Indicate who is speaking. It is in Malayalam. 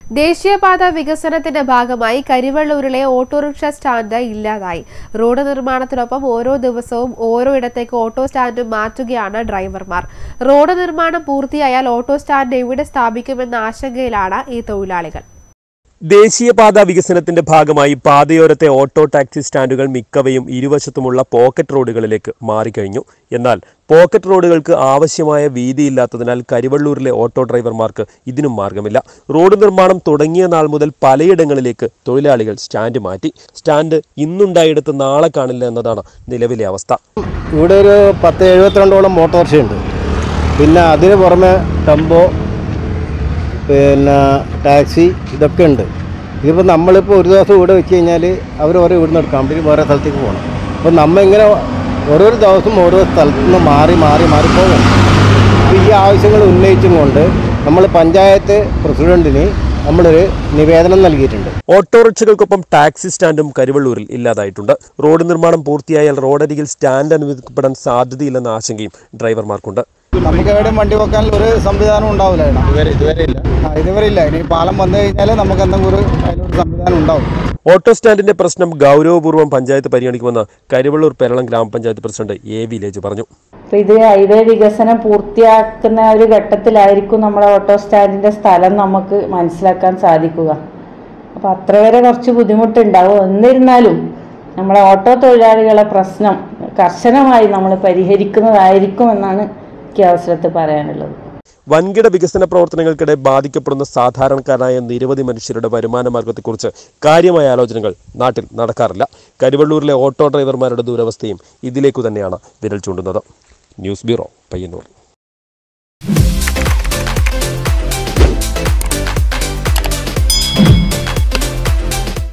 Speaker 1: ദേശീയപാത വികസനത്തിന്റെ ഭാഗമായി കരിവള്ളൂരിലെ ഓട്ടോറിക്ഷ സ്റ്റാൻഡ് ഇല്ലാതായി റോഡ് നിർമ്മാണത്തിനൊപ്പം ഓരോ ദിവസവും ഓരോ ഇടത്തേക്ക് ഓട്ടോ സ്റ്റാൻഡ് മാറ്റുകയാണ് ഡ്രൈവർമാർ റോഡ് നിർമ്മാണം പൂർത്തിയായാൽ ഓട്ടോ സ്റ്റാൻഡ് എവിടെ സ്ഥാപിക്കുമെന്ന ആശങ്കയിലാണ് ഈ തൊഴിലാളികൾ
Speaker 2: ദേശീയപാത വികസനത്തിന്റെ ഭാഗമായി പാതയോരത്തെ ഓട്ടോ ടാക്സി സ്റ്റാൻഡുകൾ മിക്കവയും ഇരുവശത്തുമുള്ള പോക്കറ്റ് റോഡുകളിലേക്ക് മാറിക്കഴിഞ്ഞു എന്നാൽ പോക്കറ്റ് റോഡുകൾക്ക് ആവശ്യമായ വീതിയില്ലാത്തതിനാൽ കരിവള്ളൂരിലെ ഓട്ടോ ഡ്രൈവർമാർക്ക് ഇതിനും മാർഗമില്ല റോഡ് നിർമ്മാണം തുടങ്ങിയ നാൾ മുതൽ പലയിടങ്ങളിലേക്ക് തൊഴിലാളികൾ സ്റ്റാൻഡ് മാറ്റി സ്റ്റാൻഡ് ഇന്നുണ്ടായിടത്ത് നാളെ കാണില്ല എന്നതാണ് നിലവിലെ അവസ്ഥ
Speaker 3: ഇവിടെ ഒരു പത്ത് എഴുപത്തിരണ്ടോളം ഓട്ടോറിക്ഷയുണ്ട് പിന്നെ അതിന് പുറമെ ടെമ്പോ പിന്നെ ടാക്സി ഇതൊക്കെ ഉണ്ട് ഇതിപ്പോൾ നമ്മളിപ്പോൾ ഒരു ദിവസം ഇവിടെ വെച്ച് കഴിഞ്ഞാൽ അവർ ഓരോ ഇവിടുന്ന് എടുക്കാം പിന്നെ വേറെ സ്ഥലത്തേക്ക് പോകണം അപ്പോൾ നമ്മ ഇങ്ങനെ ഓരോരോ ദിവസം ഓരോ സ്ഥലത്തു നിന്ന് മാറി മാറി മാറി പോകും അപ്പോൾ ഈ ആവശ്യങ്ങൾ ഉന്നയിച്ചും കൊണ്ട് നമ്മൾ പഞ്ചായത്ത് പ്രസിഡൻറ്റിന് നമ്മളൊരു നിവേദനം നൽകിയിട്ടുണ്ട്
Speaker 2: ഓട്ടോറിക്ഷകൾക്കൊപ്പം ടാക്സി സ്റ്റാൻഡും കരിവള്ളൂരിൽ ഇല്ലാതായിട്ടുണ്ട് റോഡ് നിർമ്മാണം പൂർത്തിയായാൽ റോഡരികിൽ സ്റ്റാൻഡ് അനുവദിക്കപ്പെടാൻ സാധ്യതയില്ലെന്ന ആശങ്കയും ഡ്രൈവർമാർക്കുണ്ട്
Speaker 4: നമുക്ക് എവിടെയും വണ്ടി വെക്കാൻ ഒരു സംവിധാനം ഉണ്ടാവില്ല ഇതുവരെ ഇതുവരെ ഇല്ല ഇതുവരെ ഇല്ല ഇനി പാലം വന്നു കഴിഞ്ഞാൽ നമുക്ക് എന്തെങ്കിലും ഒരു അതിലൊരു സംവിധാനം ഉണ്ടാവും
Speaker 2: ഓട്ടോ സ്റ്റാൻഡിന്റെ പ്രശ്നം ഗൗരവപൂർവ്വം പഞ്ചായത്ത് പരിഗണിക്കുമെന്ന് കരിവള്ളൂർ പെരളം ഗ്രാമപഞ്ചായത്ത് പ്രസിഡന്റ് എ വില്ലേജ് പറഞ്ഞു
Speaker 5: അപ്പോൾ ഇത് ഹൈവേ വികസനം പൂർത്തിയാക്കുന്ന ഒരു ഘട്ടത്തിലായിരിക്കും നമ്മുടെ ഓട്ടോ സ്റ്റാൻഡിൻ്റെ സ്ഥലം നമുക്ക് മനസ്സിലാക്കാൻ സാധിക്കുക അപ്പോൾ അത്ര വരെ കുറച്ച് ബുദ്ധിമുട്ടുണ്ടാവും എന്നിരുന്നാലും നമ്മളെ ഓട്ടോ തൊഴിലാളികളെ പ്രശ്നം കർശനമായി നമ്മൾ പരിഹരിക്കുന്നതായിരിക്കും എന്നാണ് എനിക്ക് അവസരത്തിൽ പറയാനുള്ളത്
Speaker 2: വൻകിട വികസന പ്രവർത്തനങ്ങൾക്കിടെ ബാധിക്കപ്പെടുന്ന സാധാരണക്കാരായ നിരവധി മനുഷ്യരുടെ വരുമാന മാർഗത്തെക്കുറിച്ച് കാര്യമായ ആലോചനകൾ നാട്ടിൽ നടക്കാറില്ല കരിവള്ളൂരിലെ ഓട്ടോ ഡ്രൈവർമാരുടെ ദുരവസ്ഥയും ഇതിലേക്കു തന്നെയാണ് വിരൽ ചൂണ്ടുന്നത് ന്യൂസ് ബ്യൂറോ പയ്യന്നൂർ